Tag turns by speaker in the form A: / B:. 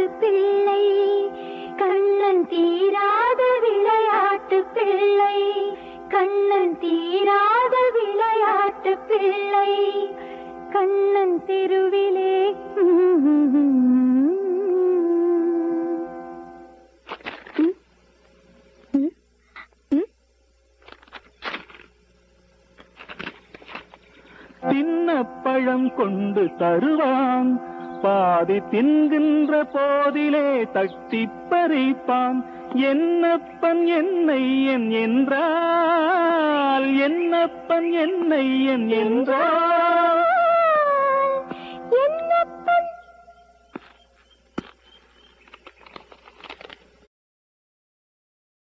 A: பிள்ளை கண்ணன் தீராத விளையாட்டு பிள்ளை கண்ணன் தீராத விளையாட்டு பிள்ளை கண்ணன் தெருவிலே
B: தின்ன பழம் கொண்டு தருவான் பாதி தின்கின்ற போதிலே தட்டி பறிப்பான் என்னப்பன் என்னை என் என்றால் என்னப்பன் என்னை என் என்றால்